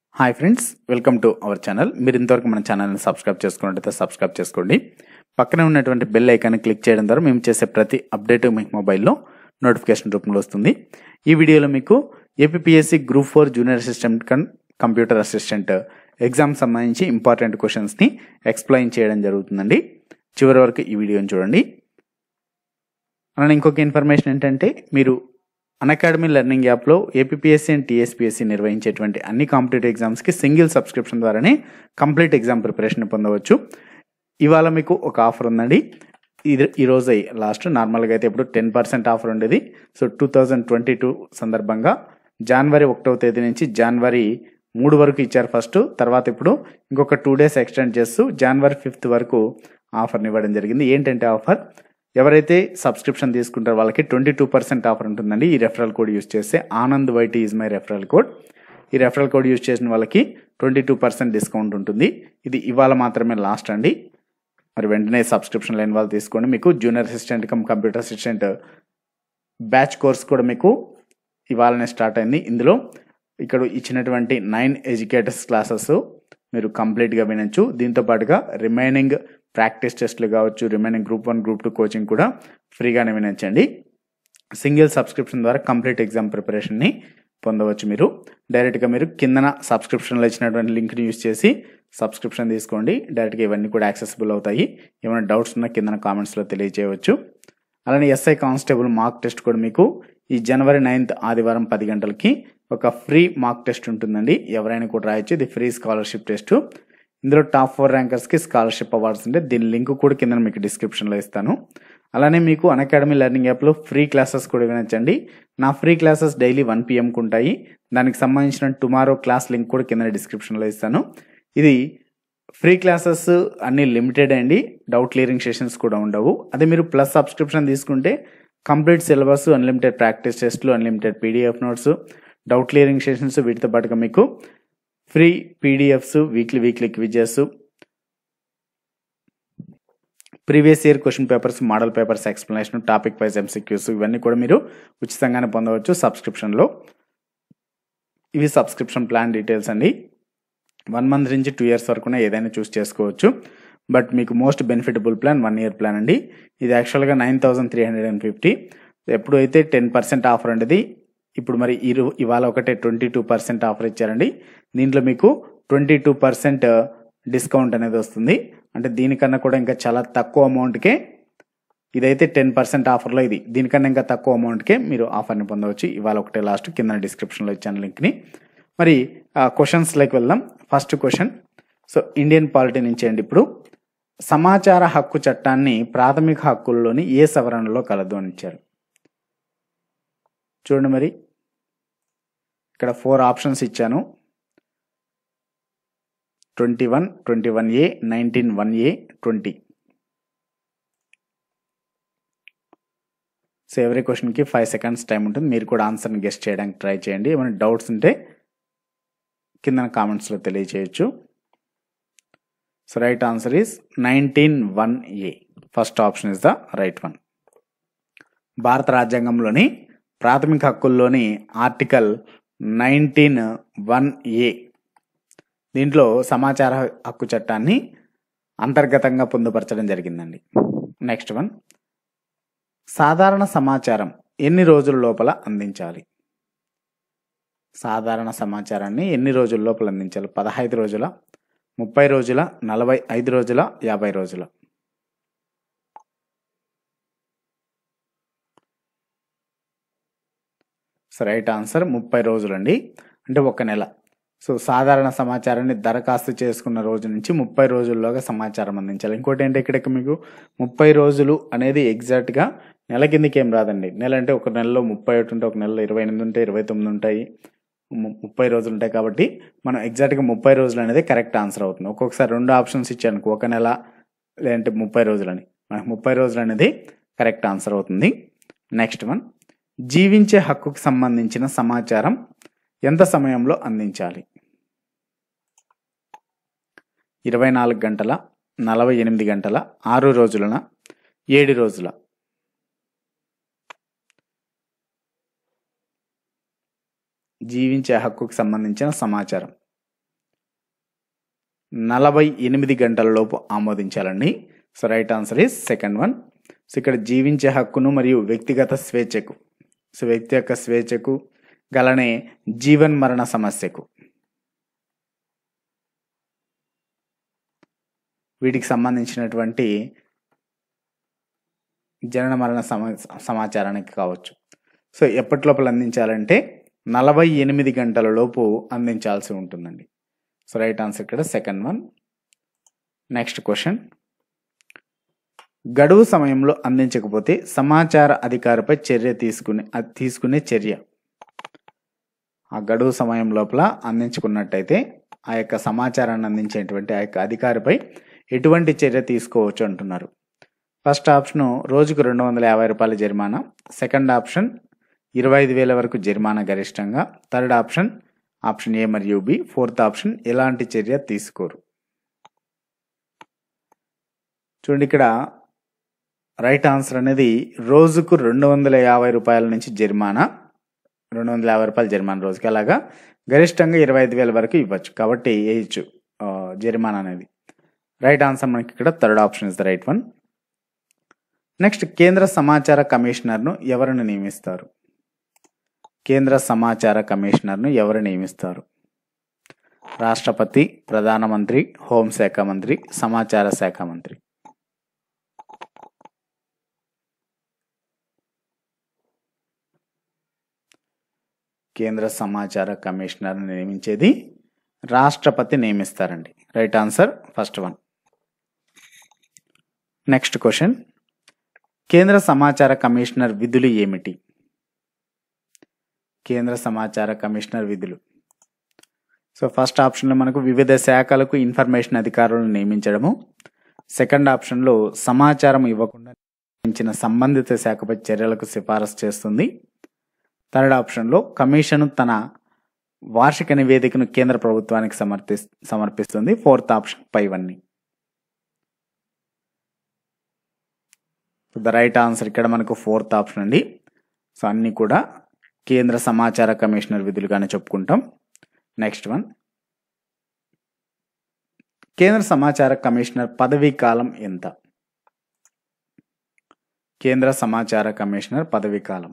hi friends welcome to our channel మీరు ఇంతవరకు మన ఛానల్ని సబ్స్క్రైబ్ చేసుకున్నట్టయితే సబ్స్క్రైబ్ చేసుకోండి పక్కనే ఉన్నటువంటి బెల్ ఐకాన్ని క్లిక్ చేయడం ద్వారా మేము చేసే ప్రతి అప్డేట్ మీకు మొబైల్లో నోటిఫికేషన్ రూపంలో వస్తుంది ఈ వీడియోలో మీకు APSC group four junior assistant కన్ కంప్యూటర్ అసిస్టెంట్ ఎగ్జామ్ సంబంధించి ఇంపార్టెంట్ క్వశ్చన్స్ని ఎక్స్ప్లెయిన్ చేయడం జరుగుతుందండి చివరి వరకు ఈ వీడియోని చూడండి అలానే ఇంకొక ఇన్ఫర్మేషన్ ఏంటంటే మీరు అకాడమీ లెర్నింగ్ యాప్లో ఏపీఎస్సీ అండ్ టీఎస్పీఎస్సీ నిర్వహించేటువంటి అన్ని కాంపిటేటివ్ ఎగ్జామ్స్కి సింగిల్ సబ్స్క్రిప్షన్ ద్వారానే కంప్లీట్ ఎగ్జామ్ ప్రిపరేషన్ పొందవచ్చు ఇవాళ మీకు ఒక ఆఫర్ ఉందండి ఇది ఈరోజు లాస్ట్ నార్మల్గా అయితే ఇప్పుడు టెన్ పర్సెంట్ ఆఫర్ ఉండేది so two thousand twenty two సందర్భంగా జనవరి ఒకటవ తేదీ నుంచి జనవరి మూడు వరకు ఇచ్చారు ఫస్ట్ తర్వాత ఇప్పుడు ఇంకొక టూ డేస్ ఎక్స్టెండ్ చేస్తూ జనవరి ఫిఫ్త్ వరకు ఆఫర్ని ఇవ్వడం జరిగింది ఏంటంటే ఆఫర్ ఎవరైతే సబ్స్క్రిప్షన్ తీసుకుంటారో వాళ్ళకి ట్వంటీ టూ పర్సెంట్ ఆఫర్ ఉంటుందండి ఈ రెఫరల్ కోడ్ యూస్ చేస్తే Anand YT is my referral code ఈ రెఫరల్ కోడ్ యూస్ చేసిన వాళ్ళకి ట్వంటీ టూ పర్సెంట్ డిస్కౌంట్ ఉంటుంది ఇది ఇవాళ మాత్రమే లాస్ట్ అండి మరి వెంటనే సబ్స్క్రిప్షన్ లేని వాళ్ళు తీసుకోండి మీకు junior assistant cum computer assistant batch course కూడా మీకు ఇవాళనే స్టార్ట్ అయింది ఇందులో ఇక్కడ ఇచ్చినటువంటి నైన్ ఎడ్యుకేటర్స్ క్లాసెస్ మీరు కంప్లీట్గా వినొచ్చు దీంతో పాటుగా రిమైనింగ్ ప్రాక్టీస్ టెస్ట్లు కావచ్చు remaining group one group two coaching కూడా ఫ్రీగానే వినొచ్చండి సింగిల్ సబ్స్క్రిప్షన్ ద్వారా కంప్లీట్ ఎగ్జామ్ ప్రిపరేషన్ని పొందవచ్చు మీరు డైరెక్ట్గా మీరు కిందన సబ్స్క్రిప్షన్లో ఇచ్చినటువంటి లింక్ని యూస్ చేసి సబ్స్క్రిప్షన్ తీసుకోండి డైరెక్ట్గా ఇవన్నీ కూడా యాక్సెసిబుల్ అవుతాయి ఏమైనా డౌట్స్ ఉన్నా కిందన కామెంట్స్లో తెలియజేయవచ్చు అలానే ఎస్ఐ కానిస్టేబుల్ మార్క్ టెస్ట్ కూడా మీకు ఈ జనవరి నైన్త్ ఆదివారం పది గంటలకి ఒక ఫ్రీ మార్క్ టెస్ట్ ఉంటుందండి ఎవరైనా కూడా రాయొచ్చు ఇది ఫ్రీ స్కాలర్షిప్ టెస్ట్ ఇందులో టాప్ ఫోర్ ర్యాంకర్స్కి స్కాలర్షిప్ అవార్డ్స్ ఉంటే దీని లింక్ కూడా కింద మీకు డిస్క్రిప్షన్లో ఇస్తాను అలానే మీకు అకాడమీ లెర్నింగ్ యాప్లో ఫ్రీ క్లాసెస్ కూడా వినొచ్చండి నా ఫ్రీ క్లాసెస్ డైలీ వన్ పిఎంకి ఉంటాయి దానికి సంబంధించిన టుమారో క్లాస్ లింక్ కూడా కింద డిస్క్రిప్షన్లో ఇస్తాను ఇది ఫ్రీ క్లాసెస్ అన్ని లిమిటెడ్ అండి డౌట్ క్లియరింగ్ సెషన్స్ కూడా ఉండవు అదే మీరు ప్లస్ సబ్స్క్రిప్షన్ తీసుకుంటే కంప్లీట్ సిలబస్ అన్లిమిటెడ్ ప్రాక్టీస్ టెస్ట్లు unlimited PDF notes doubt clearing sessions వీటితో పాటుగా మీకు free PDFs weekly weekly quizzes previous year question papers model papers explanation topic wise MCQs ఇవన్నీ కూడా మీరు ఉచితంగానే పొందవచ్చు సబ్స్క్రిప్షన్లో ఇవి సబ్స్క్రిప్షన్ ప్లాన్ డీటెయిల్స్ అండి వన్ మంత్ నుంచి టూ ఇయర్స్ వరకునే ఏదైనా చూస్ చేసుకోవచ్చు బట్ మీకు most benefitable plan one year plan అండి ఇది యాక్చువల్గా nine thousand three hundred and fifty ఎప్పుడైతే టెన్ పర్సెంట్ ఆఫర్ ఉండేది ఇప్పుడు మరి ఇరు ఇవాళ ఒకటే ట్వంటీ టూ పర్సెంట్ ఆఫర్ ఇచ్చారండి దీంట్లో మీకు ట్వంటీ టూ పర్సెంట్ డిస్కౌంట్ అనేది వస్తుంది అంటే దీనికన్నా కూడా ఇంకా చాలా తక్కువ అమౌంట్కే ఇదైతే టెన్ పర్సెంట్ ఆఫర్లో ఇది దీనికన్నా ఇంకా తక్కువ అమౌంట్కే మీరు ఆఫర్ని పొందవచ్చు ఇవాళ ఒకటే లాస్ట్ కింద డిస్క్రిప్షన్లో ఇచ్చాను లింక్ని మరి క్వశ్చన్స్లోకి వెళ్దాం first question so Indian polity నుంచి అండి ఇప్పుడు సమాచార హక్కు చట్టాన్ని ప్రాథమిక హక్కుల్లోని ఏ సవరణలో కలదు అని ఇచ్చారు చూడండి మరి ఇక్కడ ఫోర్ ఆప్షన్స్ ఇచ్చాను twenty one twenty one A nineteen one A twenty so every క్వశ్చన్కి ఫైవ్ సెకండ్స్ టైం ఉంటుంది మీరు కూడా ఆన్సర్ని గెస్ట్ చేయడానికి ట్రై చేయండి ఏమైనా డౌట్స్ ఉంటే కింద కామెంట్స్లో తెలియచేయచ్చు so right answer is nineteen one A first option is the right one భారత రాజ్యాంగంలోని ప్రాథమిక హక్కుల్లోని ఆర్టికల్ నైన్టీన్ వన్ ఏ దీంట్లో సమాచార హక్కు చట్టాన్ని అంతర్గతంగా పొందుపరచడం జరిగిందండి నెక్స్ట్ వన్ సాధారణ సమాచారం ఎన్ని రోజుల లోపల అందించాలి సాధారణ సమాచారాన్ని ఎన్ని రోజుల లోపల అందించాలి పదహైదు రోజుల ముప్పై రోజుల నలభై ఐదు రోజుల యాభై రోజుల సో రైట్ ఆన్సర్ ముప్పై రోజులండి అంటే ఒక నెల సో సాధారణ సమాచారాన్ని దరఖాస్తు చేసుకున్న రోజు నుంచి ముప్పై రోజుల్లోగా సమాచారం అందించాలి ఇంకోటి ఏంటి ఇక్కడ మీకు ముప్పై రోజులు అనేది ఎగ్జాక్ట్గా నెల కిందకి ఏం రాదండి నెల అంటే ఒక నెలలో ముప్పై ఒకటి ఉంటే ఒక నెలలో ఇరవై ఎనిమిది ఉంటాయి ఇరవై తొమ్మిది ఉంటాయి ముప్పై రోజులు ఉంటాయి కాబట్టి మనం ఎగ్జాక్ట్గా ముప్పై రోజులు అనేది కరెక్ట్ ఆన్సర్ అవుతుంది ఒక్కొక్కసారి రెండు ఆప్షన్స్ ఇచ్చాను ఒక నెల లేదంటే ముప్పై రోజులని మనకు ముప్పై రోజులు అనేది కరెక్ట్ ఆన్సర్ అవుతుంది నెక్స్ట్ వన్ జీవించే హక్కుకు సంబంధించిన సమాచారం ఎంత సమయంలో అందించాలి ఇరవై నాలుగు గంటల నలభై ఎనిమిది గంటల ఆరు రోజులన ఏడు రోజుల జీవించే హక్కుకు సంబంధించిన సమాచారం నలభై ఎనిమిది గంటల లోపు ఆమోదించాలండి so right answer is second one so ఇక్కడ జీవించే హక్కును మరియు వ్యక్తిగత స్వేచ్ఛకు సో వ్యక్తి యొక్క స్వేచ్ఛకు గలనే జీవన్ మరణ సమస్యకు వీటికి సంబంధించినటువంటి జనన మరణ సమా సమాచారానికి కావచ్చు సో ఎప్పటి లోపల అందించాలంటే నలభై ఎనిమిది గంటల లోపు అందించాల్సి ఉంటుందండి సో రైట్ ఆన్సర్ ఇక్కడ సెకండ్ వన్ నెక్స్ట్ క్వశ్చన్ గడువు సమయంలో అందించకపోతే సమాచార అధికారిపై చర్య తీసుకునే అది తీసుకునే చర్య ఆ గడువు సమయం లోపల అందించుకున్నట్టయితే ఆ యొక్క సమాచారాన్ని అందించేటువంటి ఆ యొక్క అధికారిపై ఎటువంటి చర్య తీసుకోవచ్చు అంటున్నారు ఫస్ట్ ఆప్షన్ రోజుకు రెండు వందల యాభై రూపాయల జరిమానా సెకండ్ ఆప్షన్ ఇరవై ఐదు వేల వరకు జరిమానా గరిష్టంగా థర్డ్ ఆప్షన్ ఆప్షన్ ఏ మరియు బి ఫోర్త్ ఆప్షన్ ఎలాంటి చర్య తీసుకోరు చూడండి ఇక్కడ రైట్ ఆన్సర్ అనేది రోజుకు రెండు వందల యాభై రూపాయల నుంచి జరిమానా రెండు వందల యాభై రూపాయల జరిమానా రోజుకి అలాగా గరిష్టంగా ఇరవై ఐదు వేల వరకు ఇవ్వచ్చు కాబట్టి వేయచ్చు ఆ, జరిమానా అనేది రైట్ ఆన్సర్ మనకి ఇక్కడ third option is the right one next కేంద్ర సమాచార కమిషనర్ను ఎవరిని నియమిస్తారు కేంద్ర సమాచార కమిషనర్ను ఎవరు నియమిస్తారు రాష్ట్రపతి ప్రధానమంత్రి హోంశాఖ మంత్రి సమాచార శాఖ మంత్రి కేంద్ర సమాచార కమిషనర్ని నియమించేది రాష్ట్రపతి నియమిస్తారండి right answer first one next question కేంద్ర సమాచార కమిషనర్ విధులు ఏమిటి కేంద్ర సమాచార కమిషనర్ విధులు సో ఫస్ట్ ఆప్షన్లో మనకు వివిధ శాఖలకు ఇన్ఫర్మేషన్ అధికారులను నియమించడము సెకండ్ ఆప్షన్లో సమాచారం ఇవ్వకుండా నియమించిన సంబంధిత శాఖపై చర్యలకు సిఫారసు చేస్తుంది థర్డ్ ఆప్షన్లో కమిషన్ తన వార్షిక నివేదికను కేంద్ర ప్రభుత్వానికి సమర్పి సమర్పిస్తుంది ఫోర్త్ ఆప్షన్ పైవన్నీ ద రైట్ ఆన్సర్ ఇక్కడ మనకు ఫోర్త్ ఆప్షన్ అండి సో అన్నీ కూడా కేంద్ర సమాచార కమిషనర్ విధులుగానే చెప్పుకుంటాం నెక్స్ట్ వన్ కేంద్ర సమాచార కమిషనర్ పదవీ కాలం ఎంత కేంద్ర సమాచార కమిషనర్ పదవీ కాలం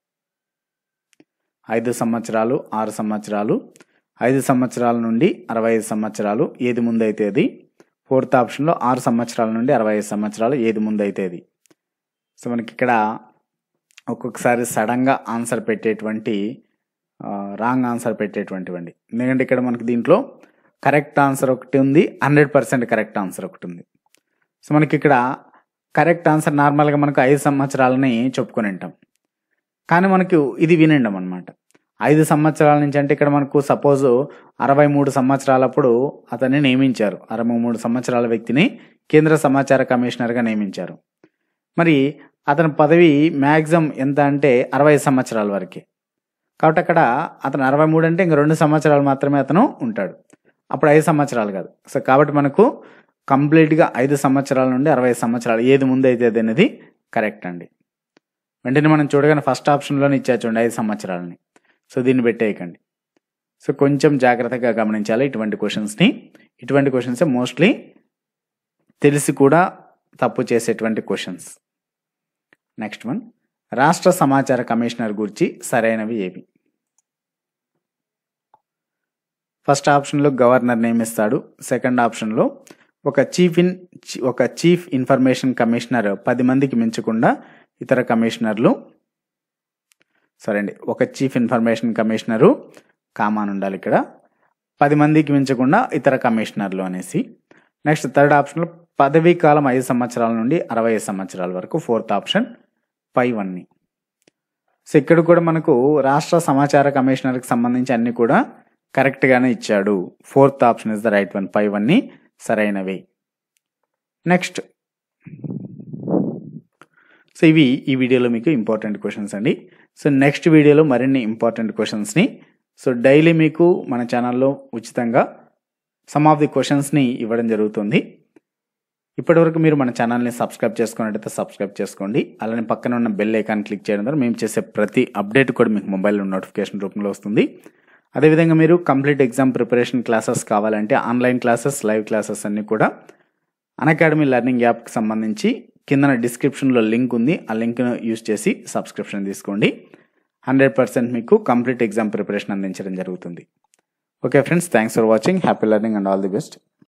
ఐదు సంవత్సరాలు ఆరు సంవత్సరాలు ఐదు సంవత్సరాల నుండి అరవై ఐదు సంవత్సరాలు ఏది ముందైతే అది ఫోర్త్ ఆప్షన్లో ఆరు సంవత్సరాల నుండి అరవై ఐదు సంవత్సరాలు ఏది ముందైతే అది సో మనకి ఇక్కడ ఒక్కొక్కసారి సడన్గా ఆన్సర్ పెట్టేటువంటి రాంగ్ ఆన్సర్ పెట్టేటువంటివండి ఎందుకంటే ఇక్కడ మనకి దీంట్లో కరెక్ట్ ఆన్సర్ ఒకటి ఉంది హండ్రెడ్ పర్సెంట్ కరెక్ట్ ఆన్సర్ ఒకటి ఉంది సో మనకి ఇక్కడ కరెక్ట్ ఆన్సర్ నార్మల్గా మనకు ఐదు సంవత్సరాలని చెప్పుకొని ఉంటాం కానీ మనకు ఇది వినండం అనమాట ఐదు సంవత్సరాల నుంచి అంటే ఇక్కడ మనకు సపోజ్ అరవై మూడు సంవత్సరాలప్పుడు అతన్ని నియమించారు అరవై మూడు సంవత్సరాల వ్యక్తిని కేంద్ర సమాచార కమిషనర్గా నియమించారు మరి అతని పదవి మ్యాక్సిమం ఎంత అంటే అరవై సంవత్సరాల వరకే కాబట్టి అక్కడ అతను అరవై మూడు అంటే ఇంక రెండు సంవత్సరాలు మాత్రమే అతను ఉంటాడు అప్పుడు ఐదు సంవత్సరాలు కాదు సో కాబట్టి మనకు కంప్లీట్గా ఐదు సంవత్సరాల నుండి అరవై సంవత్సరాలు ఏది ముందు అయితే అది అనేది కరెక్ట్ అండి వెంటనే మనం చూడగానే ఫస్ట్ ఆప్షన్లోనే ఇచ్చారు చూడండి ఐదు సంవత్సరాలని సో దీన్ని పెట్టేయకండి సో కొంచెం జాగ్రత్తగా గమనించాలి ఇటువంటి క్వశ్చన్స్ని ఇటువంటి క్వశ్చన్స్ మోస్ట్లీ తెలిసి కూడా తప్పు చేసేటువంటి క్వశ్చన్స్ నెక్స్ట్ వన్ రాష్ట్ర సమాచార కమిషనర్ గురించి సరైనవి ఏవి ఫస్ట్ ఆప్షన్లో గవర్నర్ నియమిస్తాడు సెకండ్ ఆప్షన్లో ఒక చీఫ్ ఇన్ ఒక చీఫ్ ఇన్ఫర్మేషన్ కమిషనర్ పది మందికి మించకుండా ఇతర కమిషనర్లు సరే అండి ఒక చీఫ్ ఇన్ఫర్మేషన్ కమిషనరు కామాన్ ఉండాలి ఇక్కడ పది మందికి మించకుండా ఇతర కమిషనర్లు అనేసి నెక్స్ట్ థర్డ్ ఆప్షన్లో పదవీ కాలం ఐదు సంవత్సరాల నుండి అరవై ఐదు సంవత్సరాల వరకు ఫోర్త్ ఆప్షన్ పైవన్నీ సో ఇక్కడ కూడా మనకు రాష్ట్ర సమాచార కమిషనర్కి సంబంధించి అన్ని కూడా కరెక్ట్గానే ఇచ్చాడు fourth option is the right one పైవన్నీ సరైనవి నెక్స్ట్ సో ఇవి ఈ వీడియోలో మీకు ఇంపార్టెంట్ క్వశ్చన్స్ అండి సో నెక్స్ట్ వీడియోలో మరిన్ని ఇంపార్టెంట్ క్వశ్చన్స్ని సో డైలీ మీకు మన ఛానల్లో ఉచితంగా సమ్ ఆఫ్ ది క్వశ్చన్స్ని ఇవ్వడం జరుగుతుంది ఇప్పటివరకు మీరు మన ఛానల్ని సబ్స్క్రైబ్ చేసుకున్నట్టయితే సబ్స్క్రైబ్ చేసుకోండి అలానే పక్కన ఉన్న బెల్ ఐకాన్ క్లిక్ చేయడం ద్వారా మేము చేసే ప్రతి అప్డేట్ కూడా మీకు మొబైల్లో నోటిఫికేషన్ రూపంలో వస్తుంది అదేవిధంగా మీరు కంప్లీట్ ఎగ్జామ్ ప్రిపరేషన్ క్లాసెస్ కావాలంటే ఆన్లైన్ క్లాసెస్ లైవ్ క్లాసెస్ అన్నీ కూడా అకాడమీ లెర్నింగ్ యాప్కి సంబంధించి కింద డిస్క్రిప్షన్లో లింక్ ఉంది ఆ లింక్ను యూజ్ చేసి సబ్స్క్రిప్షన్ తీసుకోండి హండ్రెడ్ పర్సెంట్ మీకు కంప్లీట్ ఎగ్జామ్ ప్రిపరేషన్ అందించడం జరుగుతుంది okay friends thanks for watching happy learning and all the best